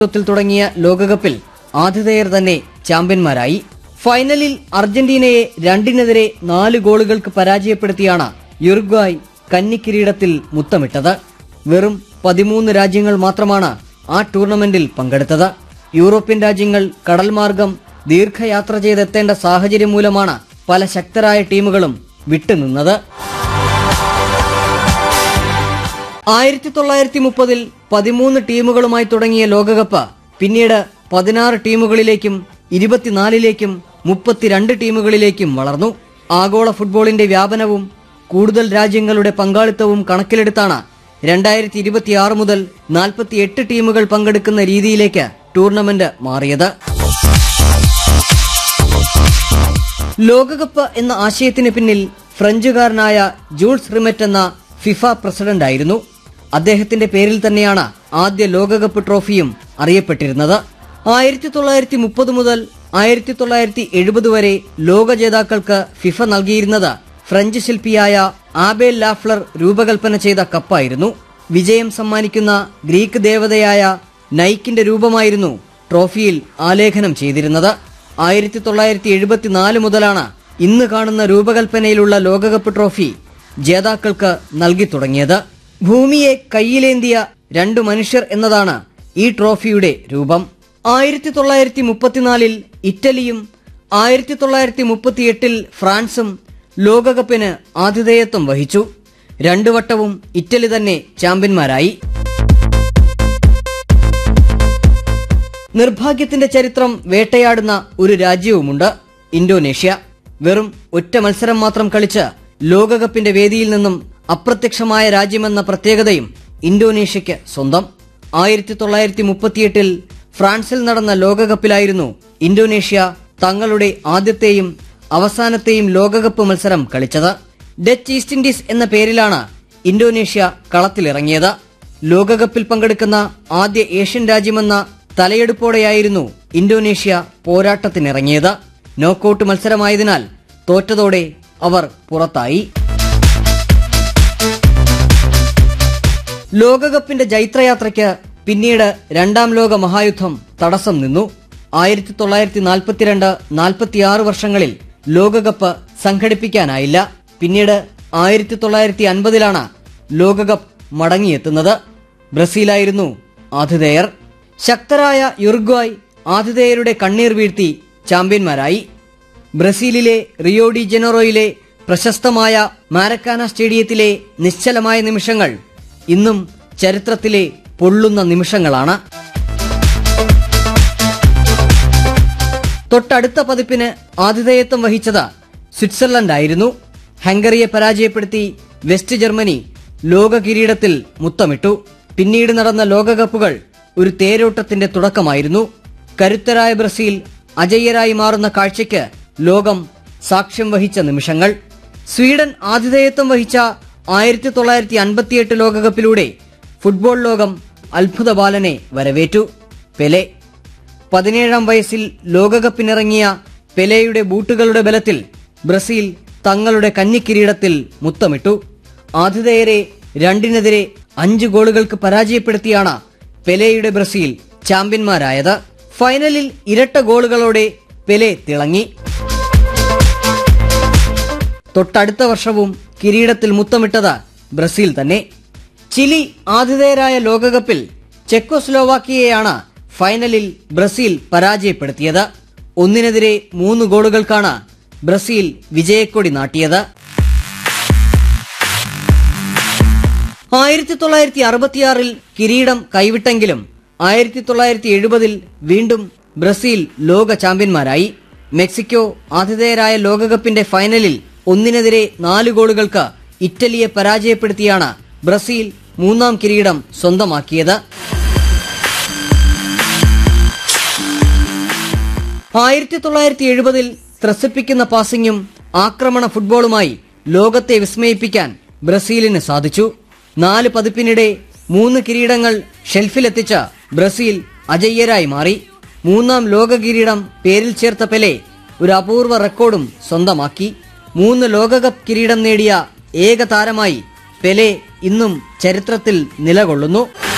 ത്തിൽ തുടങ്ങിയ ലോകകപ്പിൽ ആതിഥേയർ തന്നെ ചാമ്പ്യന്മാരായി ഫൈനലിൽ അർജന്റീനയെ രണ്ടിനെതിരെ നാല് ഗോളുകൾക്ക് പരാജയപ്പെടുത്തിയാണ് യുറുഗ്വായ് കന്നിക്കിരീടത്തിൽ മുത്തമിട്ടത് വെറും പതിമൂന്ന് രാജ്യങ്ങൾ മാത്രമാണ് ആ ടൂർണമെന്റിൽ പങ്കെടുത്തത് യൂറോപ്യൻ രാജ്യങ്ങൾ കടൽ മാർഗം ദീർഘയാത്ര ചെയ്തെത്തേണ്ട സാഹചര്യം മൂലമാണ് പല ശക്തരായ ടീമുകളും വിട്ടുനിന്നത് ആയിരത്തി തൊള്ളായിരത്തി മുപ്പതിൽ പതിമൂന്ന് ടീമുകളുമായി തുടങ്ങിയ ലോകകപ്പ് പിന്നീട് പതിനാറ് ടീമുകളിലേക്കും ഇരുപത്തിനാലിലേക്കും മുപ്പത്തിരണ്ട് ടീമുകളിലേക്കും വളർന്നു ആഗോള ഫുട്ബോളിന്റെ വ്യാപനവും കൂടുതൽ രാജ്യങ്ങളുടെ പങ്കാളിത്തവും കണക്കിലെടുത്താണ് രണ്ടായിരത്തി ഇരുപത്തിയാറ് മുതൽ നാൽപ്പത്തിയെട്ട് ടീമുകൾ പങ്കെടുക്കുന്ന രീതിയിലേക്ക് ടൂർണമെന്റ് മാറിയത് ലോകകപ്പ് എന്ന ആശയത്തിന് പിന്നിൽ ഫ്രഞ്ചുകാരനായ ജൂൾസ് റിമറ്റ് എന്ന ഫിഫ പ്രസിഡന്റായിരുന്നു അദ്ദേഹത്തിന്റെ പേരിൽ തന്നെയാണ് ആദ്യ ലോകകപ്പ് ട്രോഫിയും അറിയപ്പെട്ടിരുന്നത് ആയിരത്തി തൊള്ളായിരത്തി മുപ്പത് മുതൽ ആയിരത്തി തൊള്ളായിരത്തി എഴുപത് വരെ ലോക ജേതാക്കൾക്ക് ഫിഫ നൽകിയിരുന്നത് ഫ്രഞ്ച് ശില്പിയായ ആബേൽ ലാഫ്ലർ രൂപകൽപ്പന ചെയ്ത കപ്പായിരുന്നു വിജയം സമ്മാനിക്കുന്ന ഗ്രീക്ക് ദേവതയായ നൈക്കിന്റെ രൂപമായിരുന്നു ട്രോഫിയിൽ ആലേഖനം ചെയ്തിരുന്നത് ആയിരത്തി തൊള്ളായിരത്തി എഴുപത്തിനാല് മുതലാണ് ഇന്ന് കാണുന്ന രൂപകൽപ്പനയിലുള്ള ലോകകപ്പ് ട്രോഫി ജേതാക്കൾക്ക് നൽകി തുടങ്ങിയത് ഭൂമിയെ കയ്യിലേന്തിയ രണ്ടു മനുഷ്യർ എന്നതാണ് ഈ ട്രോഫിയുടെ രൂപം ആയിരത്തി തൊള്ളായിരത്തി മുപ്പത്തിനാലിൽ ഇറ്റലിയും ആയിരത്തി തൊള്ളായിരത്തി മുപ്പത്തിയെട്ടിൽ ഫ്രാൻസും ലോകകപ്പിന് ആതിഥേയത്വം വഹിച്ചു രണ്ടു വട്ടവും ഇറ്റലി തന്നെ ചാമ്പ്യന്മാരായി നിർഭാഗ്യത്തിന്റെ ചരിത്രം വേട്ടയാടുന്ന ഒരു രാജ്യവുമുണ്ട് ഇന്തോനേഷ്യ വെറും ഒറ്റ മത്സരം മാത്രം കളിച്ച് ലോകകപ്പിന്റെ വേദിയിൽ നിന്നും അപ്രത്യക്ഷമായ രാജ്യമെന്ന പ്രത്യേകതയും ഇന്തോനേഷ്യയ്ക്ക് സ്വന്തം ആയിരത്തി തൊള്ളായിരത്തി മുപ്പത്തിയെട്ടിൽ ഫ്രാൻസിൽ നടന്ന ലോകകപ്പിലായിരുന്നു ഇന്തോനേഷ്യ തങ്ങളുടെ ആദ്യത്തെയും അവസാനത്തെയും ലോകകപ്പ് മത്സരം കളിച്ചത് ഡച്ച് ഈസ്റ്റ് ഇൻഡീസ് എന്ന പേരിലാണ് ഇന്തോനേഷ്യ കളത്തിലിറങ്ങിയത് ലോകകപ്പിൽ പങ്കെടുക്കുന്ന ആദ്യ ഏഷ്യൻ രാജ്യമെന്ന തലയെടുപ്പോടെയായിരുന്നു ഇന്തോനേഷ്യ പോരാട്ടത്തിനിറങ്ങിയത് നോക്കൌട്ട് മത്സരമായതിനാൽ തോറ്റതോടെ അവർ പുറത്തായി ലോകകപ്പിന്റെ ജൈത്രയാത്രയ്ക്ക് പിന്നീട് രണ്ടാം ലോക മഹായുദ്ധം തടസ്സം നിന്നു ആയിരത്തി തൊള്ളായിരത്തി നാൽപ്പത്തിരണ്ട് നാൽപ്പത്തിയാറ് വർഷങ്ങളിൽ ലോകകപ്പ് സംഘടിപ്പിക്കാനായില്ല പിന്നീട് ആയിരത്തി തൊള്ളായിരത്തി അൻപതിലാണ് ലോകകപ്പ് മടങ്ങിയെത്തുന്നത് ബ്രസീലായിരുന്നു ആതിഥേയർ ശക്തരായ യുറുഗ്വായ് ആതിഥേയരുടെ കണ്ണീർ വീഴ്ത്തി ചാമ്പ്യന്മാരായി ബ്രസീലിലെ റിയോ ഡി ജനറോയിലെ പ്രശസ്തമായ മാരക്കാന സ്റ്റേഡിയത്തിലെ നിശ്ചലമായ നിമിഷങ്ങൾ ഇന്നും ചരിത്രത്തിലെ പൊള്ളുന്ന നിമിഷങ്ങളാണ് തൊട്ടടുത്ത പതിപ്പിന് ആതിഥേയത്വം വഹിച്ചത് സ്വിറ്റ്സർലൻഡ് ആയിരുന്നു ഹംഗറിയെ പരാജയപ്പെടുത്തി വെസ്റ്റ് ജർമ്മനി ലോക കിരീടത്തിൽ മുത്തമിട്ടു പിന്നീട് നടന്ന ലോകകപ്പുകൾ ഒരു തേരോട്ടത്തിന്റെ തുടക്കമായിരുന്നു കരുത്തരായ ബ്രസീൽ അജയ്യരായി മാറുന്ന കാഴ്ചയ്ക്ക് ലോകം സാക്ഷ്യം വഹിച്ച നിമിഷങ്ങൾ സ്വീഡൻ ആതിഥേയത്വം വഹിച്ച ആയിരത്തി തൊള്ളായിരത്തി അൻപത്തിയെട്ട് ലോകകപ്പിലൂടെ ഫുട്ബോൾ ലോകം അത്ഭുത ബാലനെ വരവേറ്റു പെലെ പതിനേഴാം വയസ്സിൽ ലോകകപ്പിനിറങ്ങിയ പെലെയുടെ ബൂട്ടുകളുടെ ബലത്തിൽ ബ്രസീൽ തങ്ങളുടെ കന്നിക്കിരീടത്തിൽ മുത്തമിട്ടു ആതിഥേയരെ രണ്ടിനെതിരെ അഞ്ച് ഗോളുകൾക്ക് പരാജയപ്പെടുത്തിയാണ് പെലെയുടെ ബ്രസീൽ ചാമ്പ്യന്മാരായത് ഫൈനലിൽ ഇരട്ട ഗോളുകളോടെ പെലെ തിളങ്ങി തൊട്ടടുത്ത വർഷവും കിരീടത്തിൽ മുത്തമിട്ടത് ബ്രസീൽ തന്നെ ചിലി ആതിഥേയരായ ലോകകപ്പിൽ ചെക്കോസ്ലോവാക്കിയയാണ് ഫൈനലിൽ ബ്രസീൽ പരാജയപ്പെടുത്തിയത് ഒന്നിനെതിരെ മൂന്ന് ഗോളുകൾക്കാണ് ബ്രസീൽ വിജയക്കൊടി നാട്ടിയത് ആയിരത്തി തൊള്ളായിരത്തി അറുപത്തിയാറിൽ കിരീടം കൈവിട്ടെങ്കിലും ആയിരത്തി തൊള്ളായിരത്തി എഴുപതിൽ വീണ്ടും ബ്രസീൽ ലോക ചാമ്പ്യന്മാരായി മെക്സിക്കോ ആതിഥേയരായ ലോകകപ്പിന്റെ ഫൈനലിൽ ഒന്നിനെതിരെ നാല് ഗോളുകൾക്ക് ഇറ്റലിയെ പരാജയപ്പെടുത്തിയാണ് ബ്രസീൽ മൂന്നാം കിരീടം സ്വന്തമാക്കിയത് ആയിരത്തി തൊള്ളായിരത്തി എഴുപതിൽ ത്രസിപ്പിക്കുന്ന പാസിംഗും ആക്രമണ ഫുട്ബോളുമായി ലോകത്തെ വിസ്മയിപ്പിക്കാൻ ബ്രസീലിന് സാധിച്ചു നാല് പതിപ്പിനിടെ മൂന്ന് കിരീടങ്ങൾ ഷെൽഫിലെത്തിച്ച ബ്രസീൽ അജയ്യരായി മാറി മൂന്നാം ലോക കിരീടം പേരിൽ ചേർത്ത പെലെ ഒരു അപൂർവ റെക്കോർഡും സ്വന്തമാക്കി മൂന്ന് ലോകകപ്പ് കിരീടം നേടിയ ഏക താരമായി പെലെ ഇന്നും ചരിത്രത്തിൽ നിലകൊള്ളുന്നു